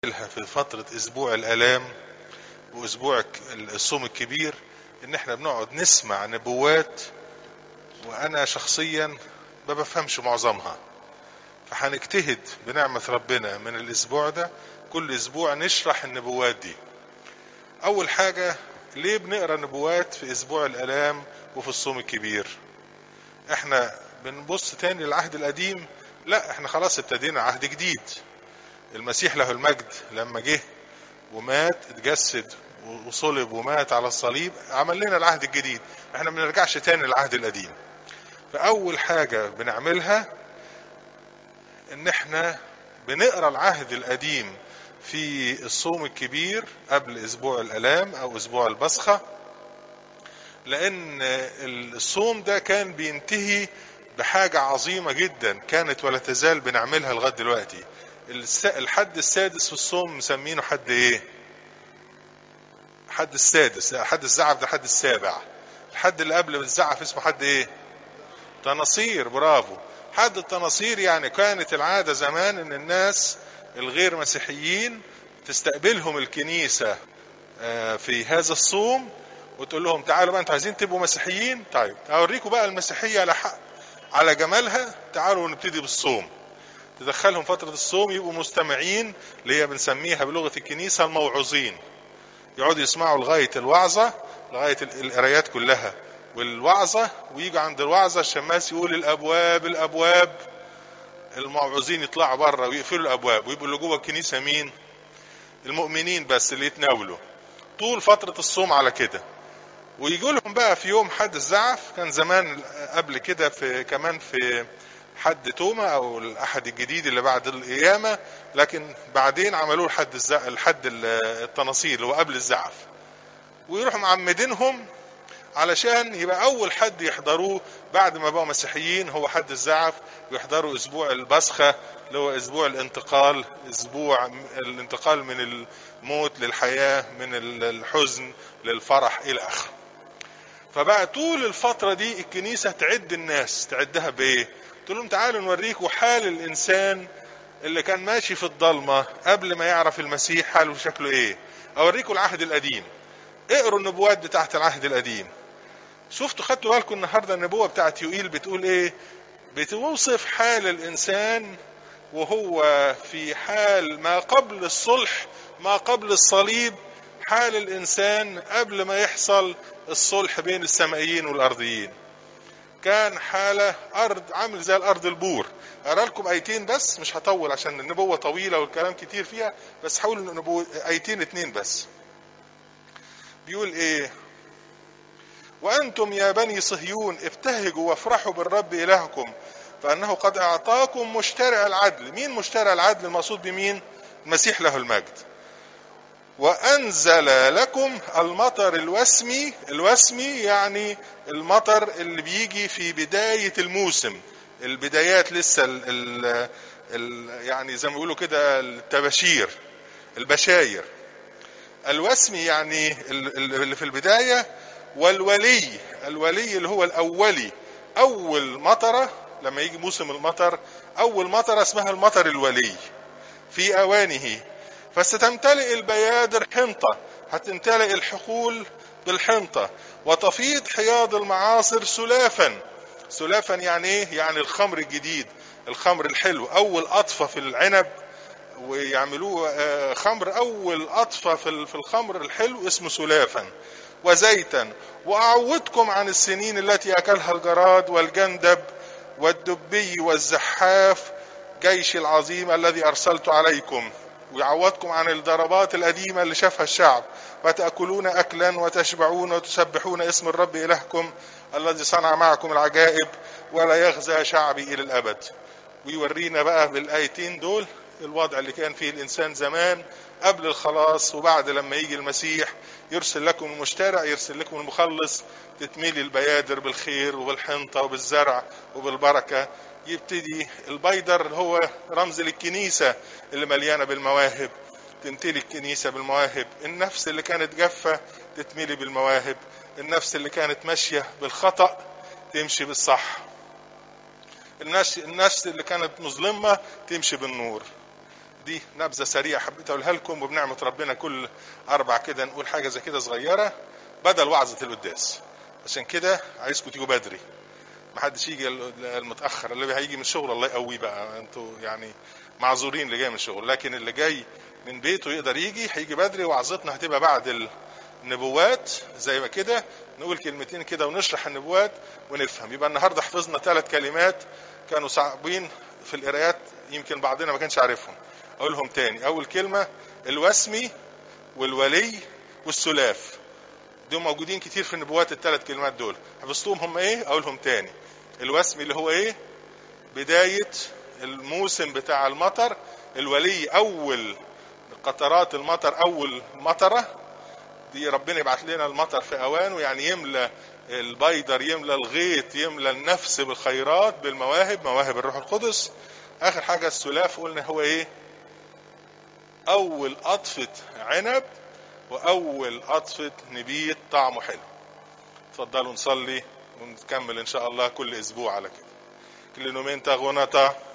لها في فترة أسبوع الآلام وأسبوع الصوم الكبير إن إحنا بنقعد نسمع نبوات وأنا شخصيا ما بفهمش معظمها فهنجتهد بنعمة ربنا من الأسبوع ده كل أسبوع نشرح النبوات دي أول حاجة ليه بنقرا نبوات في أسبوع الآلام وفي الصوم الكبير إحنا بنبص تاني للعهد القديم لا إحنا خلاص ابتدينا عهد جديد المسيح له المجد لما جه ومات اتجسد وصلب ومات على الصليب عمل لنا العهد الجديد احنا ما بنرجعش تاني للعهد القديم فاول حاجه بنعملها ان احنا بنقرا العهد القديم في الصوم الكبير قبل اسبوع الالام او اسبوع البصخه لان الصوم ده كان بينتهي بحاجه عظيمه جدا كانت ولا تزال بنعملها لغايه دلوقتي الحد السادس في الصوم مسمينه حد ايه حد السادس حد الزعف ده حد السابع الحد اللي قبل الزعف اسمه حد ايه تناصير برافو حد التناصير يعني كانت العادة زمان ان الناس الغير مسيحيين تستقبلهم الكنيسة في هذا الصوم وتقول لهم تعالوا بقى انتوا عايزين تبقوا مسيحيين طيب اوريكم بقى المسيحية على حق على جمالها تعالوا نبتدي بالصوم تدخلهم فترة الصوم يبقوا مستمعين اللي هي بنسميها بلغة الكنيسة الموعظين يقعدوا يسمعوا لغاية الوعظة لغاية القرايات كلها والوعظة ويجوا عند الوعظة الشماس يقول الأبواب الأبواب الموعظين يطلعوا بره ويقفلوا الأبواب ويبقوا اللي جوه الكنيسة مين؟ المؤمنين بس اللي يتناولوا طول فترة الصوم على كده ويجوا لهم بقى في يوم حد الزعف كان زمان قبل كده في كمان في حد توما او الاحد الجديد اللي بعد القيامه لكن بعدين عملوه لحد الزع... الحد التناصير اللي هو قبل الزعف ويروحوا معمدينهم علشان يبقى اول حد يحضروه بعد ما بقوا مسيحيين هو حد الزعف ويحضروا اسبوع البسخه اللي هو اسبوع الانتقال اسبوع الانتقال من الموت للحياه من الحزن للفرح الى اخره فبقى طول الفتره دي الكنيسه تعد الناس تعدها بايه تقول لهم تعالوا نوريكم حال الانسان اللي كان ماشي في الضلمه قبل ما يعرف المسيح حاله شكله ايه اوريكم العهد القديم اقروا النبوات بتاعت العهد القديم شفتوا خدتوا بالكم النهارده النبوه بتاعت يوئيل بتقول ايه بتوصف حال الانسان وهو في حال ما قبل الصلح ما قبل الصليب حال الانسان قبل ما يحصل الصلح بين السمائيين والارضيين كان حالة أرض عامل زي الأرض البور أقرأ لكم آيتين بس مش هطول عشان النبوة طويلة والكلام كتير فيها بس حاول النبوة آيتين اتنين بس بيقول إيه وأنتم يا بني صهيون ابتهجوا وافرحوا بالرب إلهكم فأنه قد أعطاكم مشترع العدل مين مشترع العدل المقصود بمين المسيح له المجد وأنزل لكم المطر الوسمي الوسمي يعني المطر اللي بيجي في بداية الموسم البدايات لسه ال ال ال يعني زي ما بيقولوا كده التباشير البشاير الوسمي يعني اللي في البداية والولي الولي اللي هو الأولي أول مطرة لما يجي موسم المطر أول مطرة اسمها المطر الولي في أوانه فستمتلئ البيادر حنطة هتمتلئ الحقول بالحنطة وتفيض حياض المعاصر سلافا سلافا يعني ايه يعني الخمر الجديد الخمر الحلو اول قطفة في العنب ويعملوه خمر اول قطفة في الخمر الحلو اسمه سلافا وزيتا واعودكم عن السنين التي اكلها الجراد والجندب والدبي والزحاف جيش العظيم الذي ارسلت عليكم ويعوضكم عن الضربات القديمة اللي شافها الشعب وتأكلون أكلا وتشبعون وتسبحون اسم الرب إلهكم الذي صنع معكم العجائب ولا يغزى شعبي إلى الأبد ويورينا بقى بالآيتين دول الوضع اللي كان فيه الإنسان زمان قبل الخلاص وبعد لما يجي المسيح يرسل لكم المشترع يرسل لكم المخلص تتميلي البيادر بالخير وبالحنطة وبالزرع وبالبركة يبتدي البيدر هو رمز للكنيسة اللي مليانة بالمواهب تمتلي الكنيسة بالمواهب النفس اللي كانت جافة تتملي بالمواهب النفس اللي كانت ماشية بالخطأ تمشي بالصح النفس, النفس اللي كانت مظلمة تمشي بالنور دي نبذة سريعة حبيت أقولها لكم وبنعمة ربنا كل أربع كده نقول حاجة زي كده صغيرة بدل وعظة القداس عشان كده عايزكم تيجوا بدري محدش يجي المتأخر اللي هيجي من الشغل الله يقويه بقى انتوا يعني معذورين اللي جاي من الشغل لكن اللي جاي من بيته يقدر يجي هيجي بدري وعظتنا هتبقى بعد النبوات زي ما كده نقول كلمتين كده ونشرح النبوات ونفهم يبقى النهارده حفظنا ثلاث كلمات كانوا صعبين في القرايات يمكن بعضنا ما كانش عارفهم اقولهم تاني اول كلمه الوسمي والولي والسلاف دول موجودين كتير في النبوات الثلاث كلمات دول حفظتهم هم ايه اقولهم تاني الوسمي اللي هو ايه بدايه الموسم بتاع المطر الولي اول قطرات المطر اول مطره دي ربنا يبعت لنا المطر في اوانه يعني يملى البيدر يملى الغيط يملى النفس بالخيرات بالمواهب مواهب الروح القدس اخر حاجه السلاف قلنا هو ايه اول قطفه عنب واول قطفه نبيت طعمه حلو اتفضلوا نصلي ونكمل ان شاء الله كل اسبوع على كده كل نومين تغونتا